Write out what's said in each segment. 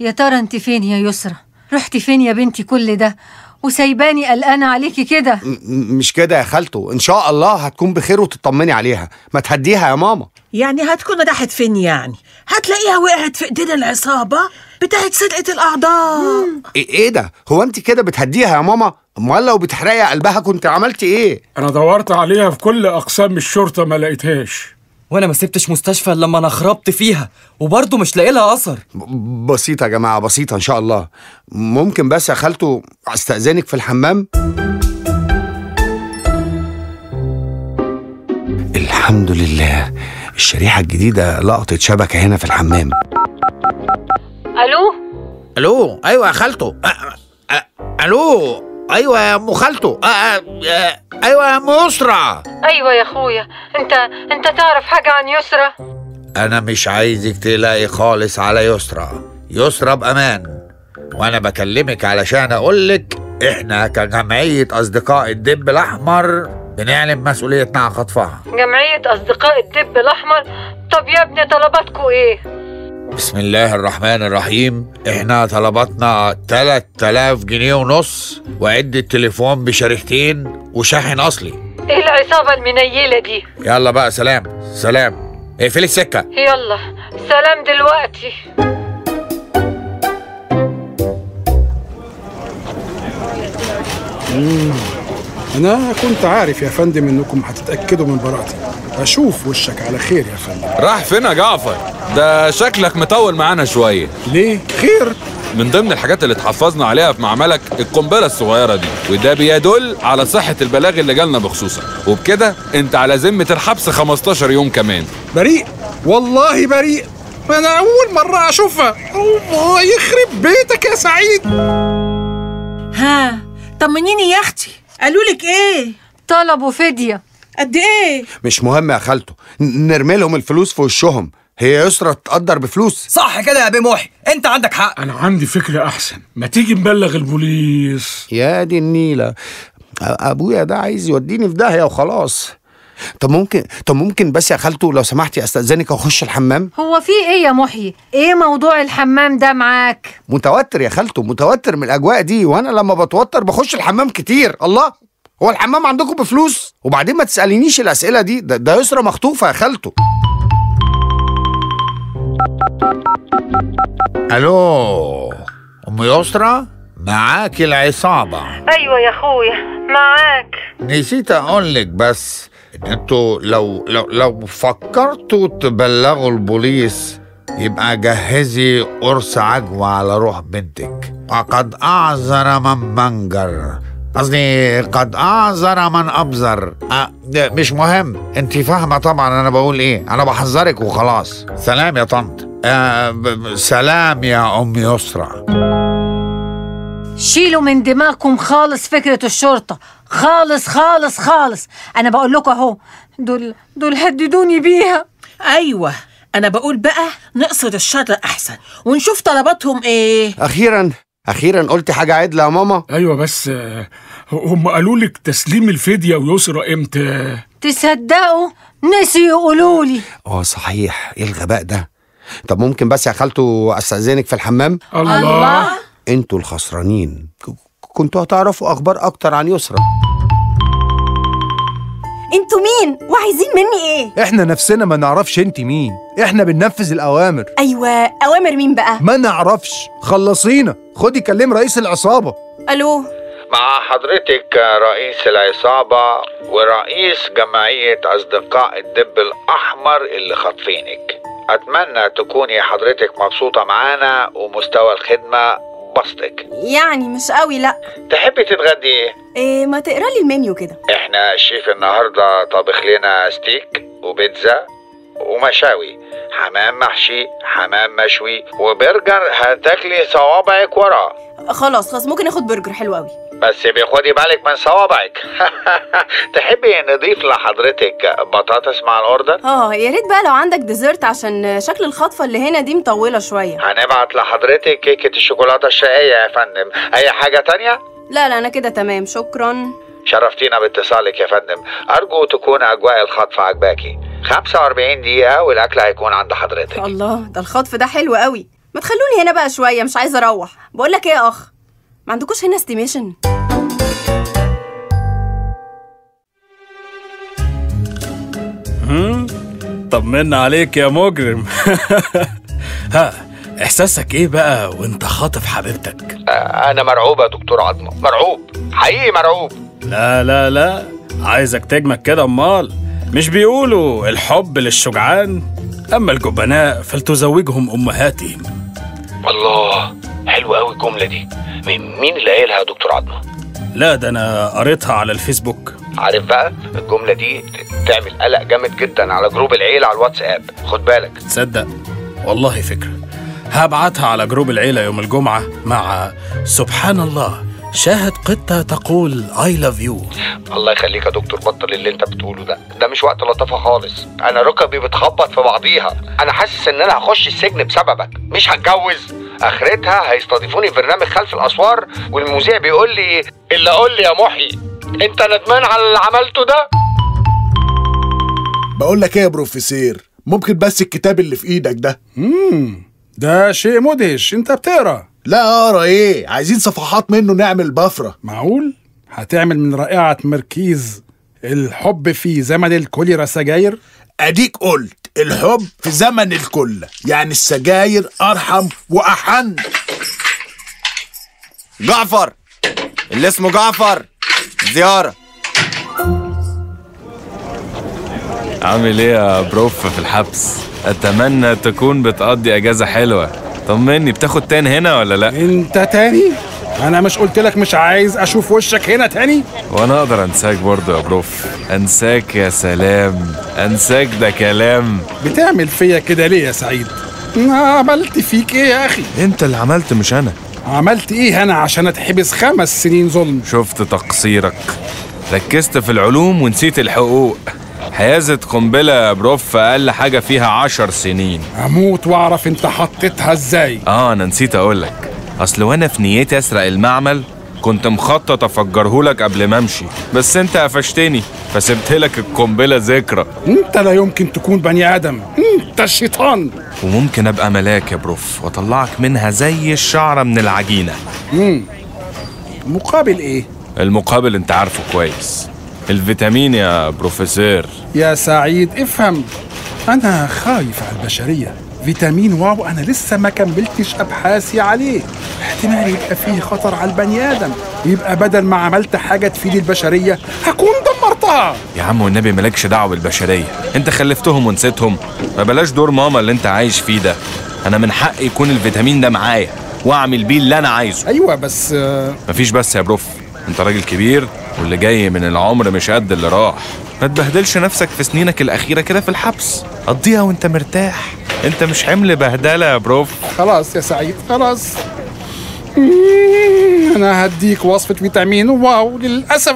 يا ترى انت فين يا يسرى رحتي فين يا بنتي كل ده وسايباني قلقانه عليكي كده م- م- مش كده يا خالته ان شاء الله هتكون بخير وتطمني عليها ما تهديها يا ماما يعني هتكون راحت فين يعني هتلاقيها وقعت في ايدين العصابة بتاعت سرقة الأعضاء ايه إيه ده هو انت كده بتهديها يا ماما امال لو بتحرقي قلبها كنت عملتي ايه انا دورت عليها في كل اقسام الشرطه ما لقيتهاش وانا ما سبتش مستشفى إلا لما انا خربت فيها وبرضه مش لاقي لها اثر ب- بسيطة يا جماعة بسيطة إن شاء الله ممكن بس يا خالته أستأذنك في الحمام الحمد لله الشريحة الجديدة لقطت شبكة هنا في الحمام الو الو ايوه يا خالته أ- أ- الو ايوه يا ام خالته أ- أ- أ- ايوه يا ام يسرى ايوه يا اخويا انت انت تعرف حاجه عن يسرى انا مش عايزك تلاقي خالص على يسرى يسرى بامان وانا بكلمك علشان اقولك احنا كجمعيه اصدقاء الدب الاحمر بنعلن مسؤوليتنا عن خطفها جمعيه اصدقاء الدب الاحمر طب يا ابني طلباتكوا ايه بسم الله الرحمن الرحيم احنا طلباتنا 3000 جنيه ونص وعدة تليفون بشريحتين وشاحن اصلي ايه العصابه المنيله دي يلا بقى سلام سلام اقفلي السكة يلا سلام دلوقتي انا كنت عارف يا فندم انكم هتتاكدوا من براءتي اشوف وشك على خير يا فندم راح فين يا جعفر ده شكلك مطول معانا شويه ليه خير من ضمن الحاجات اللي اتحفظنا عليها في معملك القنبله الصغيره دي وده بيدل على صحه البلاغ اللي جالنا بخصوصك وبكده انت على ذمه الحبس 15 يوم كمان بريء والله بريء انا اول مره اشوفها الله يخرب بيتك يا سعيد ها طمنيني يا أختي قالوا لك إيه طلبوا فديه قد إيه مش مهم يا خالته ن- نرمي لهم الفلوس في وشهم هي يسرى تقدر بفلوس صح كده يا ابي محي انت عندك حق انا عندي فكره احسن ما تيجي نبلغ البوليس يا دي النيلة أ- أبويا ده عايز يوديني في داهية وخلاص طب ممكن طب ممكن بس يا خالته لو سمحتي استأذنك واخش الحمام هو في ايه يا محيي ايه موضوع الحمام ده معاك متوتر يا خالته متوتر من الاجواء دي وانا لما بتوتر بخش الحمام كتير الله هو الحمام عندكم بفلوس وبعدين ما تسالينيش الاسئله دي ده, ده يسرى مخطوفه يا خالته الو ام يسرى معاك العصابة ايوه يا اخويا معاك نسيت اقولك بس ان انتوا لو لو لو فكرتوا تبلغوا البوليس يبقى جهزي قرص عجوة على روح بنتك وقد أعذر من منجر قصدي قد أعذر من أبذر أه ده مش مهم انت فاهمة طبعا أنا بقول إيه أنا بحذرك وخلاص سلام يا طنط أه ب- ب- سلام يا أم يسرى شيلوا من دماغكم خالص فكره الشرطه خالص خالص خالص انا بقول لكم اهو دول دول هددوني بيها أيوة أنا بقول بقى نقصد الشر أحسن ونشوف طلباتهم إيه اخيرا اخيرا قلت حاجه عدله يا ماما ايوه بس آه، هم قالوا لك تسليم الفديه ويسرى امتى تصدقوا نسيوا يقولوا لي اه صحيح ايه الغباء ده طب ممكن بس يا خالته استاذنك في الحمام الله, انتوا الخسرانين ك- كنتوا هتعرفوا اخبار اكتر عن يسرى انتوا مين وعايزين مني ايه احنا نفسنا ما نعرفش انت مين احنا بننفذ الاوامر ايوه اوامر مين بقى ما نعرفش خلصينا خدي كلم رئيس العصابة الو مع حضرتك رئيس العصابة ورئيس جمعية أصدقاء الدب الأحمر اللي خاطفينك أتمنى تكوني حضرتك مبسوطة معانا ومستوى الخدمة بسطك يعني مش قوي لا تحبي تتغدي ايه؟ إيه ما تقرا لي المنيو كده احنا الشيف النهاردة طابخ لنا ستيك وبيتزا ومشاوي حمام محشي حمام مشوي وبرجر هتاكلي صوابعك وراه خلاص خلاص ممكن اخد برجر حلو قوي بس بيخدي بالك من صوابعك تحبي نضيف لحضرتك بطاطس مع الاوردر اه يا ريت بقى لو عندك ديزرت عشان شكل الخطفه اللي هنا دي مطوله شويه هنبعت لحضرتك كيكة الشوكولاتة الشقية يا فندم أي حاجة تانية؟ لا لا انا كده تمام شكرا شرفتينا باتصالك يا فندم أرجو تكون أجواء الخطف عجباكي 45 دقيقة والأكل هيكون عند حضرتك الله ده الخطف ده حلو قوي ما تخلوني هنا بقى شويه مش عايزه اروح بقول لك ايه يا اخ ما عندكوش هنا استيميشن طمنا عليك يا مجرم ها احساسك ايه بقى وانت خاطف حبيبتك انا مرعوب يا دكتور عظمه مرعوب حقيقي مرعوب لا لا لا عايزك تجمد كده امال مش بيقولوا الحب للشجعان اما الجبناء فلتزوجهم امهاتهم الله حلوه قوي الجمله دي مين اللي قايلها يا دكتور عظمه لا ده انا قريتها على الفيسبوك عارف بقى الجمله دي تعمل قلق جامد جدا على جروب العيله على الواتساب خد بالك تصدق والله فكرة هبعتها على جروب العيلة يوم الجمعة مع سبحان الله شاهد قطة تقول I love you الله يخليك يا دكتور بطل اللي انت بتقوله ده ده مش وقت لطافه خالص انا ركبي بتخبط في بعضيها انا حاسس ان انا هخش السجن بسببك مش هتجوز اخرتها هيستضيفوني في برنامج خلف الاسوار والمذيع بيقول لي الا قول لي يا محي انت ندمان على اللي عملته ده بقول لك ايه يا بروفيسير ممكن بس الكتاب اللي في ايدك ده امم ده شيء مدهش انت بتقرا لا اقرا ايه عايزين صفحات منه نعمل بفره معقول هتعمل من رائعة مركيز الحب في زمن الكوليرا سجاير اديك قلت الحب في زمن الكل يعني السجاير ارحم واحن جعفر اللي اسمه جعفر زيارة عامل ايه يا بروف في الحبس اتمنى تكون بتقضي اجازه حلوه طمني بتاخد تان هنا ولا لا انت تاني انا مش قلت لك مش عايز اشوف وشك هنا تاني وانا اقدر انساك برضه يا بروف انساك يا سلام انساك ده كلام بتعمل فيا كده ليه يا سعيد عملت فيك ايه يا اخي انت اللي عملت مش انا عملت ايه انا عشان اتحبس خمس سنين ظلم شفت تقصيرك ركزت في العلوم ونسيت الحقوق حيازة قنبلة يا بروف أقل حاجة فيها عشر سنين اموت واعرف انت حطيتها ازاي اه انا نسيت اقولك اصل وانا في نيتي اسرق المعمل كنت مخطط افجرهولك قبل ما امشي بس انت قفشتني فسبت لك القنبله ذكرى انت لا يمكن تكون بني ادم انت الشيطان وممكن ابقى ملاك يا بروف واطلعك منها زي الشعره من العجينه مم. مقابل ايه المقابل انت عارفه كويس الفيتامين يا بروفيسور يا سعيد افهم انا خايف على البشريه فيتامين واو انا لسه ما كملتش ابحاثي عليه احتمال يبقى فيه خطر على البني ادم يبقى بدل ما عملت حاجه تفيد البشريه هكون دمرتها يا عم والنبي مالكش دعوه بالبشريه انت خلفتهم ونسيتهم ما بلاش دور ماما اللي انت عايش فيه ده انا من حقي يكون الفيتامين ده معايا واعمل بيه اللي انا عايزه ايوه بس آه، مفيش بس يا بروف انت راجل كبير واللي جاي من العمر مش قد اللي راح ما تبهدلش نفسك في سنينك الاخيره كده في الحبس قضيها وانت مرتاح انت مش حمل بهدله يا بروف خلاص يا سعيد خلاص مم، انا هديك وصفه فيتامين واو للاسف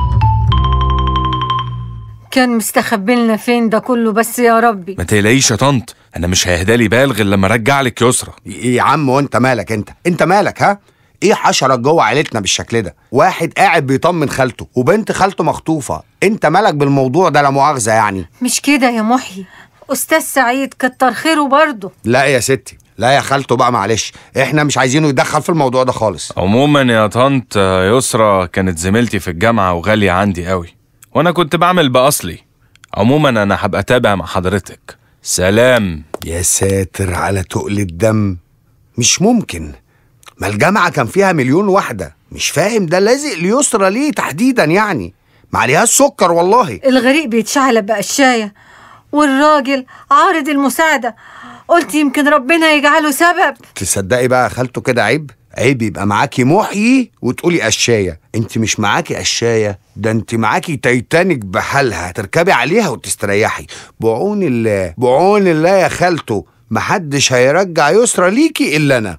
كان مستخبي لنا فين ده كله بس يا ربي ما تقلقيش يا طنط انا مش هيهدالي بال غير لما ارجع لك يسرى ايه يا عم وانت مالك انت انت مالك ها ايه حشرة جوه عيلتنا بالشكل ده واحد قاعد بيطمن خالته وبنت خالته مخطوفة انت مالك بالموضوع ده لا مؤاخذة يعني مش كده يا محي استاذ سعيد كتر خيره برضه لا يا ستي لا يا خالته بقى معلش احنا مش عايزينه يتدخل في الموضوع ده خالص عموما يا طنط يسرى كانت زميلتي في الجامعه وغاليه عندي قوي وانا كنت بعمل باصلي عموما انا هبقى تابع مع حضرتك سلام يا ساتر على تقل الدم مش ممكن ما الجامعة كان فيها مليون واحدة مش فاهم ده لازق ليسرى ليه تحديدا يعني ما عليهاش سكر والله الغريق بيتشعلب بقشاية والراجل عارض المساعدة قلت يمكن ربنا يجعله سبب تصدقي بقى يا خالته كده عيب عيب يبقى معاكي محيي وتقولي قشاية انت مش معاكي قشاية ده انت معاكي تايتانيك بحالها تركبي عليها وتستريحي بعون الله بعون الله يا خالته محدش هيرجع يسرى ليكي الا انا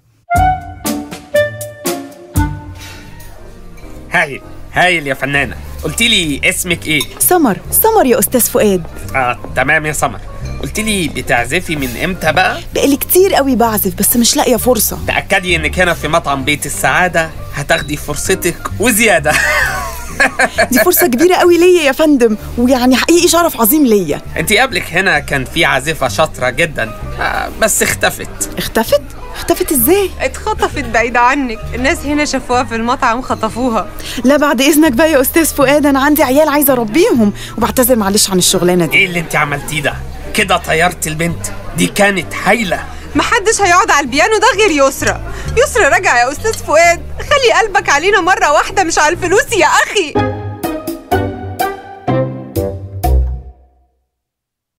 هايل هايل يا فنانة قلت لي اسمك ايه؟ سمر سمر يا استاذ فؤاد اه تمام يا سمر قلت لي بتعزفي من امتى بقى؟ بقالي كتير قوي بعزف بس مش لاقيه فرصه تأكدي انك هنا في مطعم بيت السعادة هتاخدي فرصتك وزيادة دي فرصه كبيره قوي ليا يا فندم ويعني حقيقي شرف عظيم ليا انت قبلك هنا كان في عازفة شاطرة جدا آه بس اختفت اختفت اختفت ازاي اتخطفت بعيد عنك الناس هنا شافوها في المطعم خطفوها لا بعد اذنك بقى يا استاذ فؤاد انا عندي عيال عايزه اربيهم وبعتذر معلش عن الشغلانه دي ايه اللي انت عملتيه ده كده طيرت البنت دي كانت هايله محدش هيقعد على البيانو ده غير يسرى يسرى راجع يا استاذ فؤاد خلي قلبك علينا مره واحده مش على الفلوس يا اخي